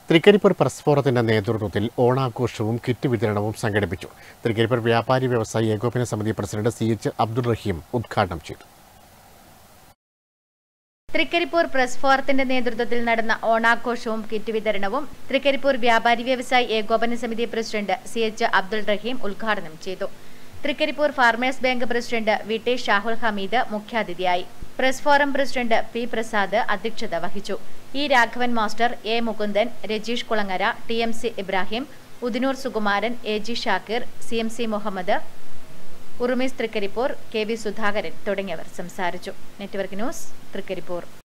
Trikaripur press ഫോറത്തിന്റെ നേതൃത്വത്തിൽ ഓണാഘോഷവും kit വിതരണവും സംഘടിപ്പിച്ചു തൃക്കരിപ്പൂർ വ്യാപാരി വ്യവസായി ഏകോപന സമിതി president C H Abdul Rahim ഉദ്ഘാടനം ചെയ്തു തൃക്കരിപ്പൂർ പ്രസ് ഫോറത്തിന്റെ നേതൃത്വത്തിൽ നടന്ന ഓണാഘോഷവും കിറ്റ് വിതരണവും തൃക്കരിപ്പൂർ വ്യാപാരി വ്യവസായി ഏകോപന സമിതി president C H Abdul Rahim ഉദ്ഘാടനം ചെയ്തു Trikaripur farmers bank president V T Shahul Hameed മുഖ്യാതിഥിയായി press forum president P Prasad അധ്യക്ഷത വഹിച്ചു E Raghavan master A Mukundan Rajeesh Kulangara T M C Ibrahim Udinur Sukumaran A G Shakir C M C Muhammad Urumees Trikaripur K V Sudhakaran തുടങ്ങിയവർ സംസാരിച്ചു നെറ്റ്വർക്ക് ന്യൂസ് തൃക്കരിപ്പൂർ